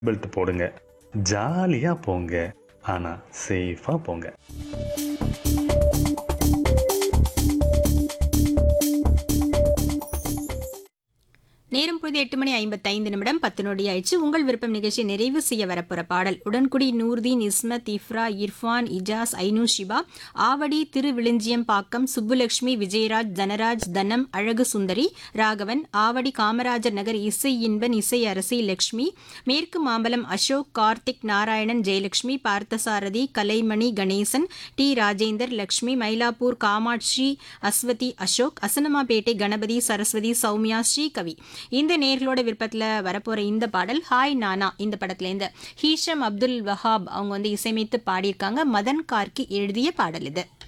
belt போடுங்க ஜாலியா போங்க ஆனா சேஃபா போங்க நேரம் பொழுது எட்டு மணி ஐம்பத்தைந்து நிமிடம் பத்து நொடி ஆயிடுச்சு உங்கள் விருப்பம் நிகழ்ச்சி நிறைவு செய்ய வரப்போற பாடல் உடன்குடி நூர்தீன் இஸ்மத் இஃப்ரா இர்ஃபான் இஜாஸ் ஐனு ஷிபா ஆவடி திருவிழிஞ்சியம் பாக்கம் சுப்புலட்சுமி விஜயராஜ் தனராஜ் தனம் அழகு சுந்தரி ராகவன் ஆவடி காமராஜர் நகர் இசை இன்பன் இசை அரசி லட்சுமி மேற்கு மாம்பலம் அசோக் கார்த்திக் நாராயணன் ஜெயலட்சுமி பார்த்தசாரதி கலைமணி கணேசன் டி ராஜேந்தர் லட்சுமி மயிலாப்பூர் காமாட்சி அஸ்வதி அசோக் அசனமாபேட்டை கணபதி சரஸ்வதி சௌமியா ஸ்ரீகவி இந்த நேர்களோட விருப்பத்தில் வரப்போற இந்த பாடல் ஹாய் நானா இந்த படத்துலேருந்து ஹீஷம் அப்துல் வஹாப் அவங்க வந்து இசையமைத்து பாடியிருக்காங்க மதன் கார்கி எழுதிய பாடல் இது